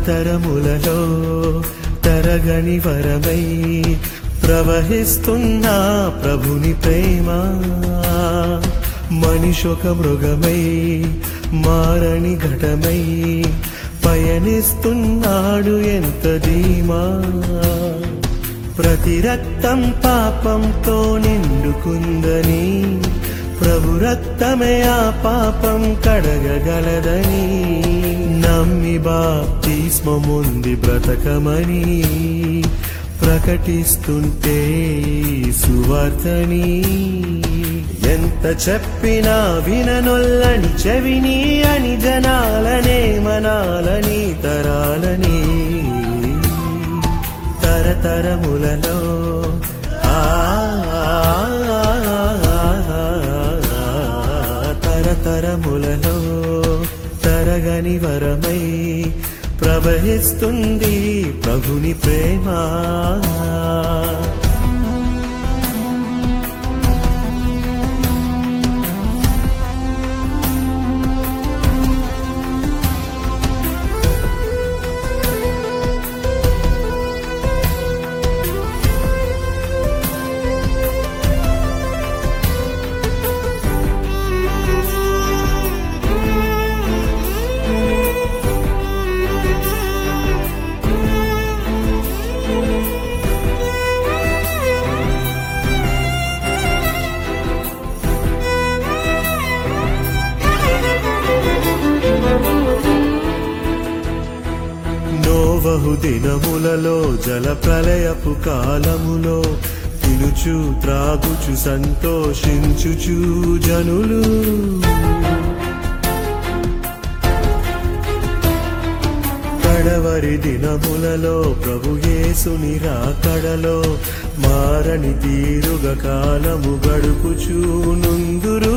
తరతరములలో తరగని వరమై ప్రవహిస్తున్న ప్రభుని ప్రేమ మనిషొక మృగమై మారని ఘటమై పయనిస్తున్నాడు ఎంత ధీమా ప్రతి రక్తం పాపంతో నిండుకుందని ప్రభు రక్తమే ఆ పాపం కడగగలదని నమ్మి బాప్తిస్మముంది బ్రతకమని ప్రకటిస్తుంటే ఈ సువార్తని ఎంత చెప్పినా విననొల్లని చెవిని అని జనాలనే మనాలని తరాలని తరతరములలో ఆ తరతరములలో తరగని వరమై ప్రవహిస్తుంది ప్రభుని ప్రేమ నోవహు దినములలో జల ప్రళయపు కాలములో తినుచు త్రాగుచు సంతోషించుచు జనులు కడవరి దినములలో ప్రభు యేసుని రాకడలో మారని తీరుగ కాలము గడుపుచూ నుందురు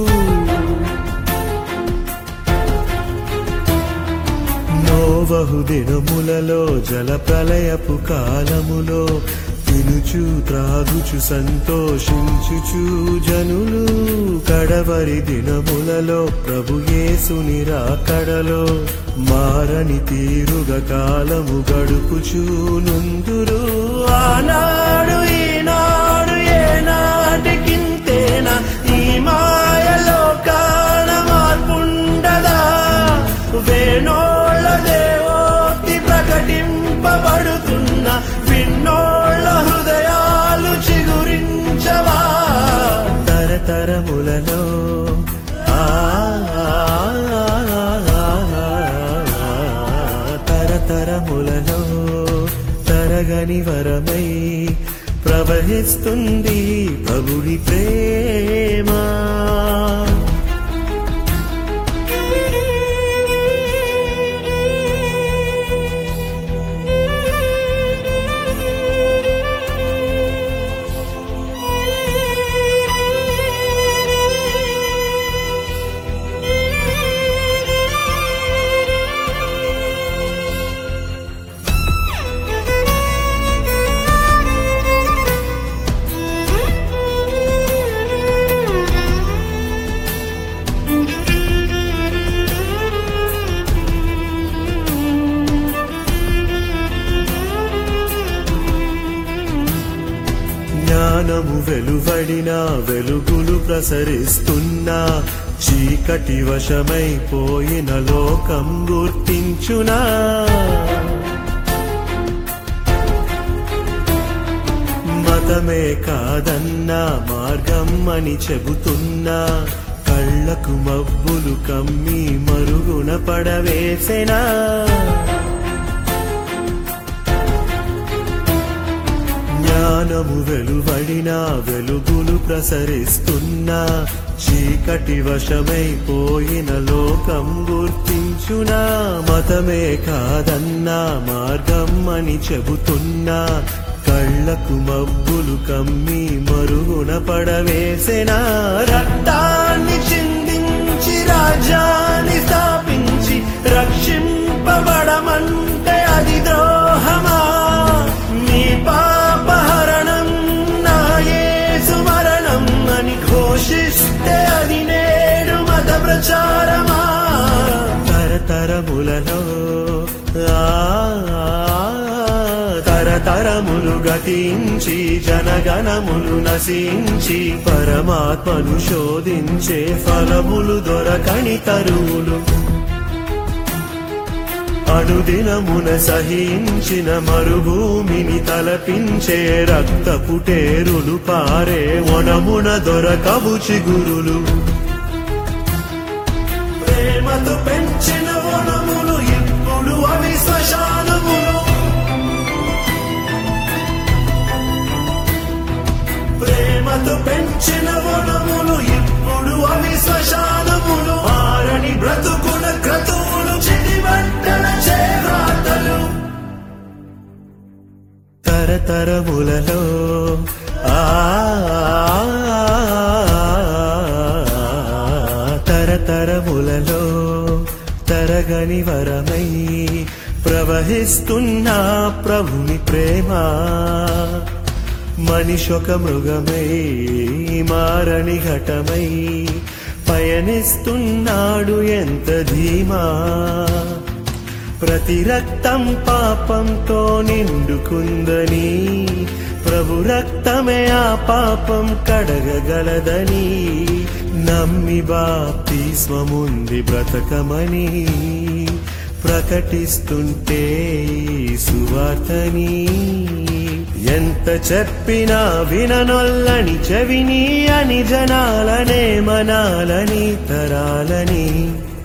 నోవహు దినములలో జల ప్రళయపు కాలములో తినుచు త్రాగుచు సంతోషించుచు జనులు కడవరి దినములలో ప్రభు యేసుని రాకడలో మారని తీరుగ కాలము గడుపుచు నుందురు ఆనాడు ఈనాడు ఏనాటికింతేనా ఈ మాయలో కాన మార్పుండదా వేణోళ్ళ దేవోక్తి ప్రకటింపబడుతున్న విన్నోళ్ళ హృదయాలు చిగురించవా తరతరములలో ఆ తరతరములలో తరగని వరమై ప్రవహిస్తుంది ప్రభుడి ప్రేమ జ్ఞానము వెలువడిన వెలుగులు ప్రసరిస్తున్నా చీకటి వశమైపోయిన లోకం గుర్తించునా మతమే కాదన్నా మార్గం అని చెబుతున్నా కళ్ళకు మబ్బులు కమ్మి మరుగున పడవేసెనా జ్ఞానము వెలువడిన వెలుగులు ప్రసరిస్తున్నా చీకటి వశమైపోయిన లోకం గుర్తించునా మతమే కాదన్నా మార్గం అని చెబుతున్నా కళ్ళకు మబ్బులు కమ్మి మరుగున పడవేసెనా రక్తాన్ని చిందించి రాజ్యాన్ని స్థాపించి రక్షింపబడమంటే అది ద్రోహమా మీ పాపహరణం నా యేసు మరణం అని ఘోషిస్తే అది నేడు మత ప్రచారమా తరతరములలో ఆ తరతరములు గతించి జనగణములు నశించి పరమాత్మను శోధించే ఫలములు దొరకని తరువులు అనుదినమున సహించిన మరుభూమిని తలపించే రక్త పుటేరులు పారే వనమున దొరకవు చిగురులు ప్రేమతో పెంచిన వనములు ఇప్పుడు అవి శ్మశానములు ప్రేమతో పెంచిన వనములు ఇప్పుడు అవి శ్మశానములు మారని బ్రతుకుల క్రతువులు చిటిబట్టల చేరాతలు తరతరములలో ఆ తరతరములలో తరగని వరమై ప్రవహిస్తున్న ప్రభుని ప్రేమ మనిషొక మృగమై మారని ఘటమై పయనిస్తున్నాడు ఎంత ధీమా ప్రతి రక్తం పాపంతో నిండుకుందని ప్రభు రక్తమే ఆ పాపం కడగగలదని నమ్మి బాప్తిస్మముంది బ్రతకమని ప్రకటిస్తుంటే ఈ సువార్తని ఎంత చెప్పినా విననొల్లని చెవిని అని జనాలనే మనాలని తరాలని